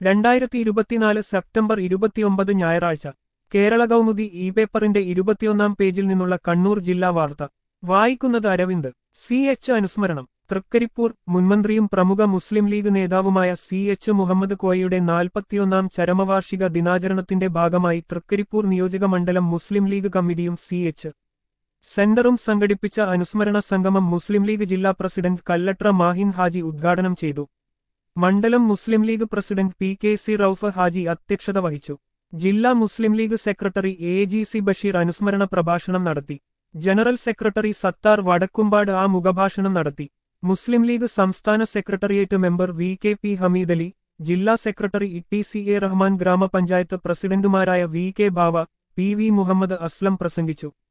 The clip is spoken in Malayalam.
രണ്ടായിരത്തി ഇരുപത്തിനാല് സെപ്റ്റംബർ ഇരുപത്തിയൊമ്പത് ഞായറാഴ്ച കേരള കൗമുദി ഇ പേപ്പറിന്റെ ഇരുപത്തിയൊന്നാം പേജിൽ നിന്നുള്ള കണ്ണൂർ ജില്ലാ വാർത്ത വായിക്കുന്നത് അരവിന്ദ് സി എച്ച് അനുസ്മരണം തൃക്കരിപ്പൂർ മുൻമന്ത്രിയും പ്രമുഖ മുസ്ലിം ലീഗ് നേതാവുമായ സി എച്ച് മുഹമ്മദ് കോയയുടെ നാൽപ്പത്തിയൊന്നാം ചരമവാർഷിക ദിനാചരണത്തിന്റെ ഭാഗമായി തൃക്കരിപ്പൂർ നിയോജക മണ്ഡലം മുസ്ലിം ലീഗ് കമ്മിറ്റിയും സി എച്ച് സെന്ററും സംഘടിപ്പിച്ച അനുസ്മരണ സംഗമം മുസ്ലിം ലീഗ് ജില്ലാ പ്രസിഡന്റ് കല്ലട്ര മാഹിൻ ഹാജി ഉദ്ഘാടനം ചെയ്തു മണ്ഡലം Muslim League president P K C Rauf Haji അധ്യക്ഷത വഹിച്ചു ജില്ലാ Muslim League secretary A G C Basheer അനുസ്മരണ പ്രഭാഷണം നടത്തി ജനറൽ സെക്രട്ടറി സത്താർ വടക്കുംപാട് ആ മുഖഭാഷണം നടത്തി മുസ്ലിം ലീഗ് സംസ്ഥാന secretariat member V K P Hameed Ali ജില്ലാ secretary T C A Rahman gramapanchayat പ്രസിഡന്റുമാരായ V K Bava P V Muhammad Aslam പ്രസംഗിച്ചു